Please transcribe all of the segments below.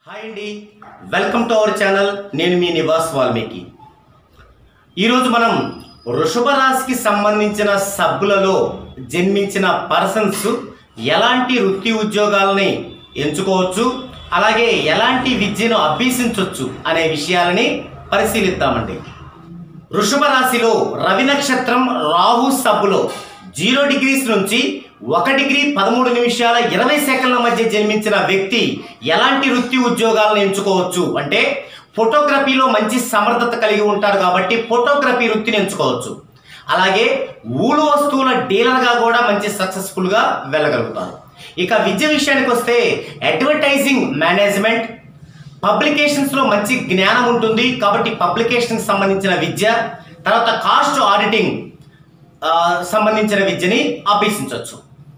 hi అండి welcome to our channel నేను మీ నివాస్ వాల్మీకి ఈరోజు మనం వృషభ రాశికి సంబంధించిన సబ్బులలో జన్మించిన పర్సన్స్ ఎలాంటి వృత్తి ఉద్యోగాలని ఎంచుకోవచ్చు అలాగే ఎలాంటి విద్యను అభ్యసించవచ్చు అనే విషయాలని పరిశీలిద్దామండి వృషభ రాశిలో రవి నక్షత్రం రాహు సబ్బులో జీరో డిగ్రీస్ నుంచి ఒక డిగ్రీ పదమూడు నిమిషాల ఇరవై సెకండ్ల మధ్య జన్మించిన వ్యక్తి ఎలాంటి వృత్తి ఉద్యోగాలను ఎంచుకోవచ్చు అంటే ఫోటోగ్రఫీలో మంచి సమర్థత కలిగి ఉంటారు కాబట్టి ఫోటోగ్రఫీ వృత్తిని ఎంచుకోవచ్చు అలాగే ఊలు వస్తువుల డీలర్గా కూడా మంచి సక్సెస్ఫుల్గా వెళ్ళగలుగుతారు ఇక విద్య విషయానికి వస్తే అడ్వర్టైజింగ్ మేనేజ్మెంట్ పబ్లికేషన్స్ లో మంచి జ్ఞానం ఉంటుంది కాబట్టి పబ్లికేషన్ సంబంధించిన విద్య తర్వాత కాస్ట్ ఆడిటింగ్ ఆ, సంబంధించిన విద్యని అభ్యసించవచ్చు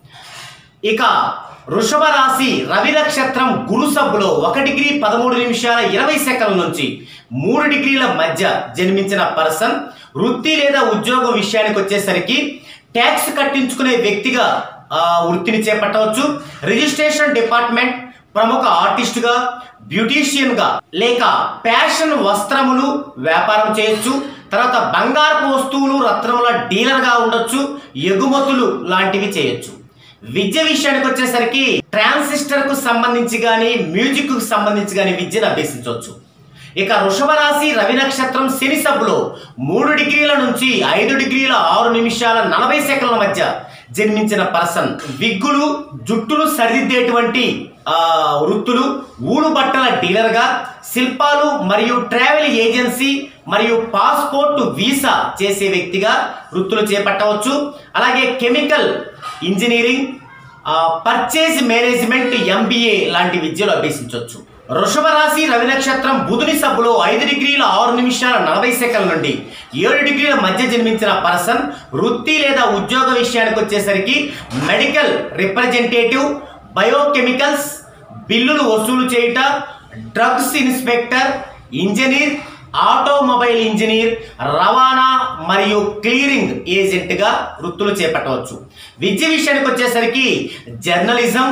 ఇక వృషభ రాశి రవి నక్షత్రం గురు సబ్బులో ఒక డిగ్రీ పదమూడు నిమిషాల ఇరవై సెకండ్ల నుంచి మూడు డిగ్రీల మధ్య జన్మించిన పర్సన్ వృత్తి లేదా ఉద్యోగం విషయానికి వచ్చేసరికి ట్యాక్స్ కట్టించుకునే వ్యక్తిగా ఆ, వృత్తిని చేపట్టవచ్చు రిజిస్ట్రేషన్ డిపార్ట్మెంట్ ప్రముఖ ఆర్టిస్టుగా బ్యూటీషియన్గా లేక ఫ్యాషన్ వస్త్రములు వ్యాపారం చేయొచ్చు తర్వాత బంగారపు వస్తువులు రత్నముల డీలర్గా ఉండొచ్చు ఎగుమతులు లాంటివి చేయొచ్చు విద్య విషయానికి వచ్చేసరికి ట్రాన్సిస్టర్ కు సంబంధించి కానీ మ్యూజిక్ కు సంబంధించి కానీ విద్యను అభ్యసించవచ్చు ఇక వృషభ రాశి రవి నక్షత్రం శని సబ్బులో మూడు డిగ్రీల నుంచి ఐదు డిగ్రీల ఆరు నిమిషాల నలభై సెకండ్ల మధ్య జన్మించిన పర్సన్ విగ్గులు జుట్టును సరిదిద్దేటువంటి ఆ, వృత్తులు ఊలు బట్టల డీలర్గా శిల్పాలు మరియు ట్రావెల్ ఏజెన్సీ మరియు పాస్పోర్ట్ వీసా చేసే వ్యక్తిగా వృత్తులు చేపట్టవచ్చు అలాగే కెమికల్ ఇంజనీరింగ్ ఆ, పర్చేజ్ మేనేజ్మెంట్ ఎంబీఏ లాంటి విద్యలు అభ్యసించవచ్చు వృషభ రాశి రవి నక్షత్రం బుధుని సభలో ఐదు డిగ్రీల ఆరు నిమిషాల నలభై సెకండ్ల నుండి ఏడు డిగ్రీల మధ్య జన్మించిన పర్సన్ వృత్తి లేదా ఉద్యోగ విషయానికి వచ్చేసరికి మెడికల్ రిప్రజెంటేటివ్ బయోకెమికల్స్ బిల్లులు వసూలు చేయుట drugs inspector engineer automobile engineer రవాణా మరియు క్లియరింగ్ ఏజెంట్గా వృత్తులు చేపట్టవచ్చు విద్య విషయానికి వచ్చేసరికి జర్నలిజం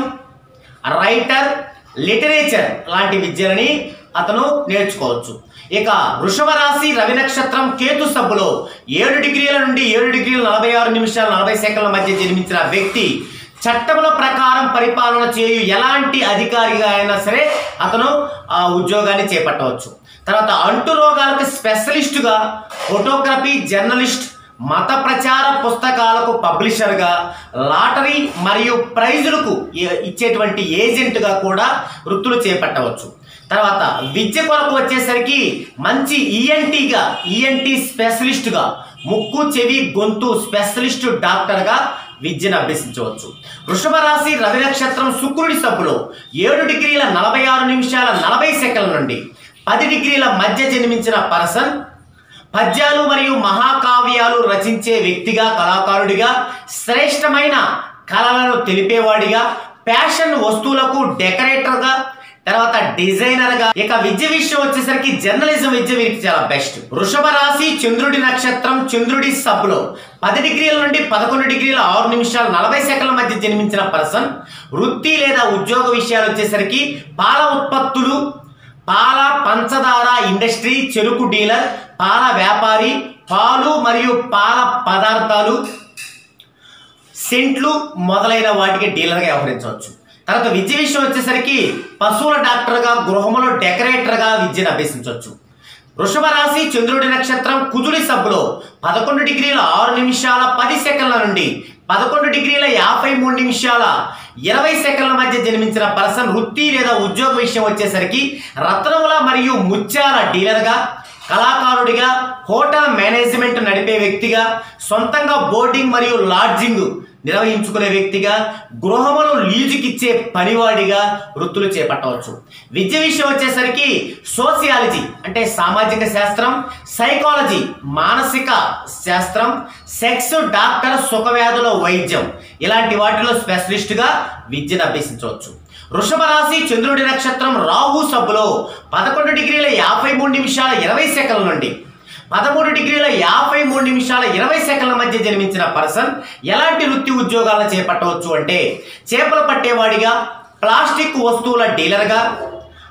రైటర్ లిటరేచర్ లాంటి విద్యలని అతను నేర్చుకోవచ్చు ఇక వృషభ రాశి రవి నక్షత్రం కేతు సబ్బులో ఏడు డిగ్రీల నుండి ఏడు డిగ్రీల నలభై ఆరు నిమిషాల నలభై సెకండ్ల మధ్య జన్మించిన వ్యక్తి చట్టముల ప్రకారం పరిపాలన చేయు ఎలాంటి అధికారిగా అయినా సరే అతను ఆ ఉద్యోగాన్ని చేపట్టవచ్చు తర్వాత అంటు రోగాలకు స్పెషలిస్టుగా ఫోటోగ్రఫీ జర్నలిస్ట్ మత ప్రచార పుస్తకాలకు పబ్లిషర్గా లాటరీ మరియు ప్రైజులకు ఇ- ఇచ్చేటువంటి ఏజెంట్గా కూడా వృత్తులు చేపట్టవచ్చు తర్వాత విద్య కొరకు వచ్చేసరికి మంచి ఈఎన్టీగా ఈఎన్టీ స్పెషలిస్టుగా ముక్కు చెవి గొంతు స్పెషలిస్ట్ డాక్టర్గా విద్యను అభ్యసించవచ్చు వృషభ రాశి రవి నక్షత్రం శుక్రుడి సబ్బులో ఏడు డిగ్రీల నలభై ఆరు నిమిషాల నలభై సెకండ్ల నుండి పది డిగ్రీల మధ్య జన్మించిన పర్సన్ పద్యాలు మరియు మహాకావ్యాలు రచించే వ్యక్తిగా కళాకారుడిగా శ్రేష్టమైన కళలను తెలిపేవాడిగా ఫ్యాషన్ వస్తువులకు డెకరేటర్గా తర్వాత డిజైనర్ గా ఇక విద్య విషయం వచ్చేసరికి జర్నలిజం విద్య వీరికి చాలా బెస్ట్ వృషభ రాశి చంద్రుడి నక్షత్రం చంద్రుడి సబ్బులో పది డిగ్రీల నుండి పదకొండు డిగ్రీల ఆరు నిమిషాల నలభై సెకండ్ల మధ్య జన్మించిన పర్సన్ వృత్తి లేదా ఉద్యోగ విషయాలు వచ్చేసరికి పాల ఉత్పత్తులు పాల పంచదార ఇండస్ట్రీ చెరుకు డీలర్ పాల వ్యాపారి పాలు మరియు పాల పదార్థాలు సెంట్లు మొదలైన వాటికి డీలర్గా వ్యవహరించవచ్చు తర్వాత విద్య విషయం వచ్చేసరికి పశువుల డాక్టర్గా గృహములో డెకరేటర్గా విద్యను అభ్యసించవచ్చు వృషభ రాశి చంద్రుడి నక్షత్రం కుజుడి సబ్బులో పదకొండు డిగ్రీల ఆరు నిమిషాల పది సెకండ్ల నుండి పదకొండు డిగ్రీల యాభై మూడు నిమిషాల ఇరవై సెకండ్ల మధ్య జన్మించిన పర్సన్ వృత్తి లేదా ఉద్యోగ విషయం వచ్చేసరికి రత్నముల మరియు ముత్యాల డీలర్గా కళాకారుడిగా హోటల్ మేనేజ్మెంట్ నడిపే వ్యక్తిగా సొంతంగా బోర్డింగ్ మరియు లాడ్జింగ్ నిర్వహించుకునే వ్యక్తిగా గృహమును లీజుకిచ్చే పనివాడిగా వృత్తులు చేపట్టవచ్చు విద్య విషయం వచ్చేసరికి సోషియాలజీ అంటే సామాజిక శాస్త్రం సైకాలజీ మానసిక శాస్త్రం సెక్స్ డాక్టర్ సుఖవ్యాధుల వైద్యం ఇలాంటి వాటిలో స్పెషలిస్ట్గా విద్యను అభ్యసించవచ్చు వృషభ రాశి చంద్రుడి నక్షత్రం రాహు సబ్బులో పదకొండు డిగ్రీల యాభై మూడు నిమిషాల ఇరవై సెకండ్ల నుండి పదమూడు డిగ్రీల యాభై మూడు నిమిషాల ఇరవై సెకండ్ల మధ్య జన్మించిన పర్సన్ ఎలాంటి వృత్తి ఉద్యోగాలను చేపట్టవచ్చు అంటే చేపలు పట్టేవాడిగా ప్లాస్టిక్ వస్తువుల డీలర్గా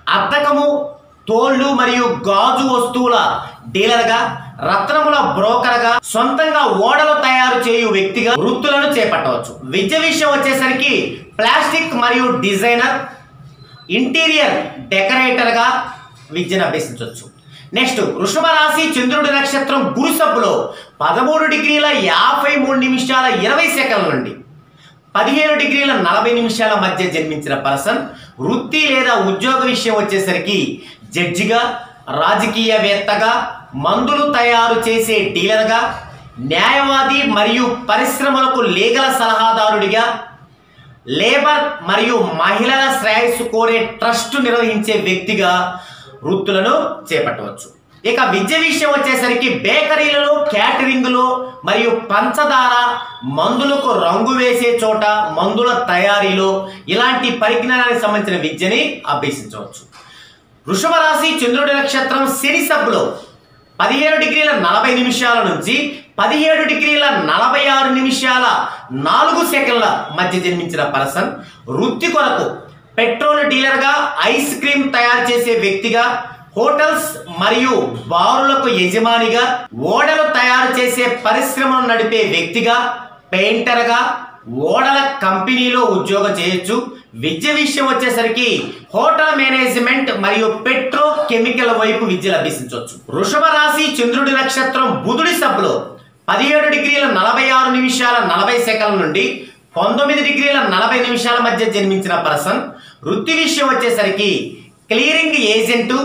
అద్దకము తోళ్ళు మరియు గాజు వస్తువుల డీలర్గా రత్నముల బ్రోకర్గా సొంతంగా ఓడలు తయారు చేయు వ్యక్తిగా వృత్తులను చేపట్టవచ్చు విద్య విషయం వచ్చేసరికి ప్లాస్టిక్ మరియు డిజైనర్ ఇంటీరియర్ డెకరేటర్గా విద్యను అభ్యసించవచ్చు నెక్స్ట్ వృషభ రాశి చంద్రుడి నక్షత్రం గురు సబ్బులో పదమూడు డిగ్రీల యాభై మూడు నిమిషాల ఇరవై సెకండ్ల నుండి పదిహేను డిగ్రీల నలభై నిమిషాల మధ్య జన్మించిన పర్సన్ వృత్తి లేదా ఉద్యోగ విషయం వచ్చేసరికి జడ్జిగా రాజకీయవేత్తగా మందులు తయారు చేసే డీలర్గా న్యాయవాది మరియు పరిశ్రమలకు లీగల సలహాదారుడిగా లేబర్ మరియు మహిళల శ్రేయస్సు కోరే ట్రస్ట్ నిర్వహించే వ్యక్తిగా వృత్తులను చేపట్టవచ్చు ఇక విద్య విషయం వచ్చేసరికి బేకరీలలో క్యాటరింగ్లో మరియు పంచదార మందులకు రంగు వేసే చోట మందుల తయారీలో ఇలాంటి పరిజ్ఞానానికి సంబంధించిన విద్యని అభ్యసించవచ్చు వృషభ రాశి చంద్రుడి నక్షత్రం శని సబ్బులో పదిహేను డిగ్రీల నలభై నిమిషాల నుంచి పదిహేడు డిగ్రీల నలభై ఆరు నిమిషాల నాలుగు సెకండ్ల మధ్య జన్మించిన పర్సన్ వృత్తి కొరకు పెట్రోల్ డీలర్గా ఐస్ క్రీమ్ తయారు చేసే వ్యక్తిగా హోటల్స్ మరియు బారులకు యజమానిగా ఓడలు తయారు చేసే పరిశ్రమను నడిపే వ్యక్తిగా పెయింటర్గా ఓడల కంపెనీలో ఉద్యోగం చేయొచ్చు విద్య విషయం వచ్చేసరికి హోటల్ మేనేజ్మెంట్ మరియు పెట్రో కెమికల్ వైపు విద్యలు అభ్యసించవచ్చు వృషభ రాశి చంద్రుడి నక్షత్రం బుధుడి సభలో పదిహేడు డిగ్రీల నలభై ఆరు నిమిషాల నలభై సెకండ్ల నుండి పంతొమ్మిది డిగ్రీల నలభై నిమిషాల మధ్య జన్మించిన పర్సన్ వృత్తి విషయం వచ్చేసరికి క్లియరింగ్ ఏజెంటు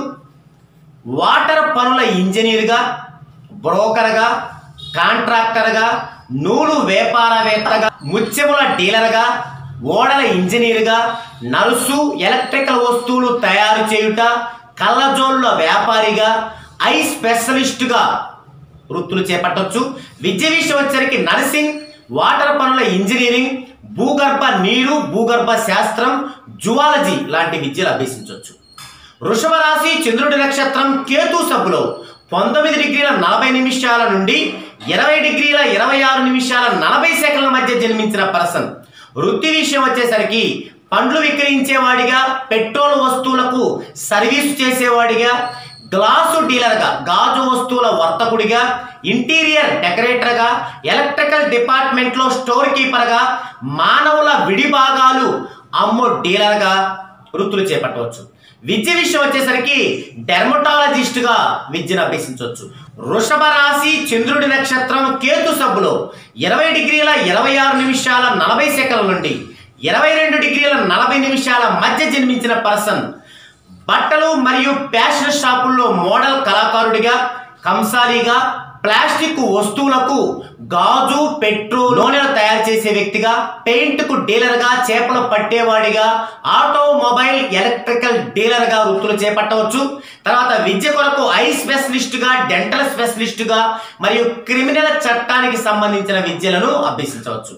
వాటర్ పనుల ఇంజనీర్గా బ్రోకర్గా కాంట్రాక్టర్గా నూలు వ్యాపారవేత్తగా ముత్యముల డీలర్గా ఓడల ఇంజనీర్గా నర్సు ఎలక్ట్రికల్ వస్తువులు తయారు చేయుట కళ్ళజోళ్ళ వ్యాపారిగా ఐ స్పెషలిస్టుగా వృత్తులు చేపట్టవచ్చు విద్య విషయం వచ్చరికి నర్సింగ్ వాటర్ పనుల ఇంజనీరింగ్ భూగర్భ నీరు భూగర్భ శాస్త్రం జువాలజీ లాంటి విద్యలు అభ్యసించవచ్చు వృషభ రాశి చంద్రుడి నక్షత్రం కేతు సభలో పంతొమ్మిది డిగ్రీల నలభై నిమిషాల నుండి ఇరవై డిగ్రీల ఇరవై ఆరు నిమిషాల నలభై సెకండ్ల మధ్య జన్మించిన పర్సన్ వృత్తి విషయం వచ్చేసరికి పండ్లు విక్రయించేవాడిగా పెట్రోల్ వస్తువులకు సర్వీస్ చేసేవాడిగా గ్లాసు డీలర్గా గాజు వస్తువుల వర్తకుడిగా ఇంటీరియర్ డెకరేటర్గా ఎలక్ట్రికల్ డిపార్ట్మెంట్లో స్టోర్ కీపర్గా మానవుల విడిభాగాలు అమ్ము డీలర్గా వృత్తులు చేపట్టవచ్చు విద్య విషయం వచ్చేసరికి డెర్మటాలజిస్ట్గా విద్యను అభ్యసించవచ్చు వృషభ రాశి చంద్రుడి నక్షత్రం కేతు సబ్బులో ఇరవై డిగ్రీల ఇరవై ఆరు నిమిషాల నలభై సెకండ్ల నుండి ఇరవై రెండు డిగ్రీల నలభై నిమిషాల మధ్య జన్మించిన పర్సన్ బట్టలు మరియు ఫ్యాషన్ షాపుల్లో మోడల్ కళాకారుడిగా కంసాలిగా ప్లాస్టిక్ వస్తువులకు గాజు పెట్రోల్ నూనెలు తయారు చేసే వ్యక్తిగా పెయింట్కు డీలర్గా చేపలు పట్టేవాడిగా ఆటోమొబైల్ ఎలక్ట్రికల్ డీలర్గా వృత్తులు చేపట్టవచ్చు తర్వాత విద్య కొరకు ఐ స్పెషలిస్టుగా డెంటల్ స్పెషలిస్టుగా మరియు క్రిమినల్ చట్టానికి సంబంధించిన విద్యలను అభ్యసించవచ్చు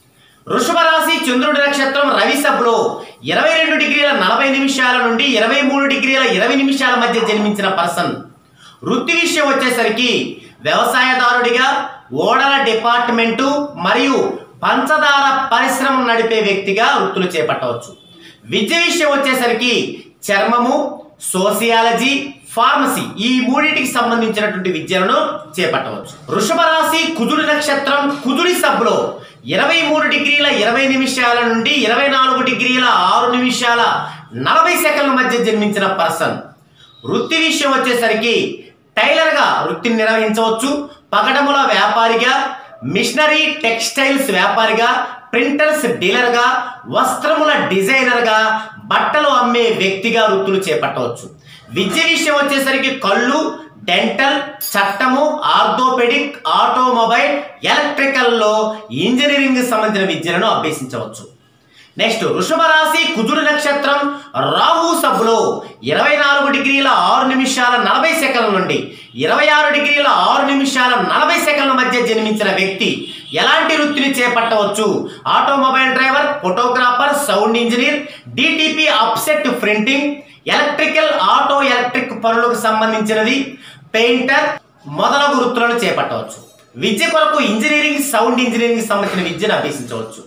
వృషభ రాశి చంద్రుడి నక్షత్రం రవి సభలో ఇరవై రెండు డిగ్రీల నలభై నిమిషాల నుండి ఇరవై మూడు డిగ్రీల ఇరవై నిమిషాల మధ్య జన్మించిన పర్సన్ వృత్తి విషయం వచ్చేసరికి వ్యవసాయదారుడిగా ఓడల డిపార్ట్మెంటు మరియు పంచదార పరిశ్రమ నడిపే వ్యక్తిగా వృత్తులు చేపట్టవచ్చు విద్య విషయం వచ్చేసరికి చర్మము సోసియాలజీ ఫార్మసీ ఈ మూడింటికి సంబంధించినటువంటి విద్యలను చేపట్టవచ్చు వృషభ రాశి కుజుడి నక్షత్రం కుజుడి సభలో ఇరవై మూడు డిగ్రీల ఇరవై నిమిషాల నుండి ఇరవై నాలుగు డిగ్రీల ఆరు నిమిషాల నలభై సెకండ్ల మధ్య జన్మించిన పర్సన్ వృత్తి విషయం వచ్చేసరికి టైలర్గా వృత్తిని నిర్వహించవచ్చు పగడముల వ్యాపారిగా మిషనరీ టెక్స్టైల్స్ వ్యాపారిగా ప్రింటర్స్ డీలర్గా వస్త్రముల డిజైనర్గా బట్టలు అమ్మే వ్యక్తిగా వృత్తులు చేపట్టవచ్చు విద్య విషయం వచ్చేసరికి కళ్ళు డెంటల్ చట్టము ఆర్థోపెడిక్ ఆటోమొబైల్ ఎలక్ట్రికల్లో ఇంజనీరింగ్ సంబంధించిన విద్యలను అభ్యసించవచ్చు నెక్స్ట్ వృషభ రాశి కుజుడు నక్షత్రం రాహు సభలో ఇరవై నాలుగు డిగ్రీల ఆరు నిమిషాల నలభై సెకండ్ల నుండి ఇరవై ఆరు డిగ్రీల ఆరు నిమిషాల నలభై సెకండ్ల మధ్య జన్మించిన వ్యక్తి ఎలాంటి వృత్తిని చేపట్టవచ్చు automobile driver photographer sound engineer DTP offset printing electrical auto electric పనులకు సంబంధించినది పెయింటర్ మొదలగు వృత్తులను చేపట్టవచ్చు విద్య కొరకు ఇంజనీరింగ్ సౌండ్ ఇంజనీరింగ్ సంబంధించిన విద్యను అభ్యసించవచ్చు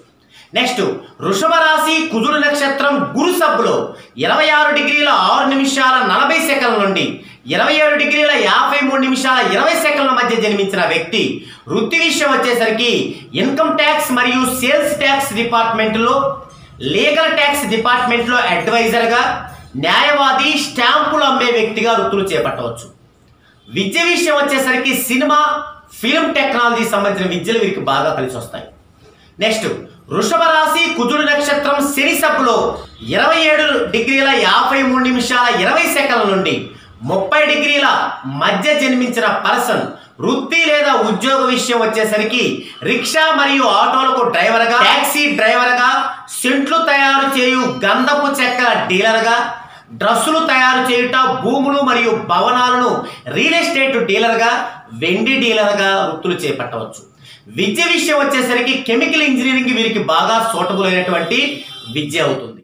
నెక్స్ట్ వృషభ రాశి కుజుడు నక్షత్రం గురు సబ్బులో ఇరవై ఆరు డిగ్రీల ఆరు నిమిషాల నలభై సెకండ్ల నుండి ఇరవై ఏడు డిగ్రీల యాభై మూడు నిమిషాల ఇరవై సెకండ్ల మధ్య జన్మించిన వ్యక్తి వృత్తి విషయం వచ్చేసరికి ఇన్కమ్ ట్యాక్స్ మరియు సేల్స్ ట్యాక్స్ డిపార్ట్మెంట్లో లీగల్ ట్యాక్స్ డిపార్ట్మెంట్లో అడ్వైజర్గా న్యాయవాది స్టాంపులు అమ్మే వ్యక్తిగా వృత్తులు చేపట్టవచ్చు విద్య విషయం వచ్చేసరికి సినిమా ఫిల్మ్ టెక్నాలజీ సంబంధించిన విద్యలు వీరికి బాగా కలిసి వస్తాయి నెక్స్ట్ వృషభ రాశి కుజుడు నక్షత్రం శని సబ్బులో ఇరవై ఏడు డిగ్రీల యాభై మూడు నిమిషాల ఇరవై సెకండ్ల నుండి ముప్పై డిగ్రీల మధ్య జన్మించిన పర్సన్ వృత్తి లేదా ఉద్యోగ విషయం వచ్చేసరికి రిక్షా మరియు ఆటోలకు డ్రైవర్గా ట్యాక్సీ డ్రైవర్గా సెంట్లు తయారు చేయు గంధపు చెక్కల డీలర్గా డ్రస్సులు తయారు చేయుట భూములు మరియు భవనాలను రియల్ ఎస్టేట్ డీలర్గా వెండి డీలర్గా వృత్తులు చేపట్టవచ్చు విద్య విషయం వచ్చేసరికి కెమికల్ ఇంజనీరింగ్ వీరికి బాగా సూటబుల్ అయినటువంటి విద్య అవుతుంది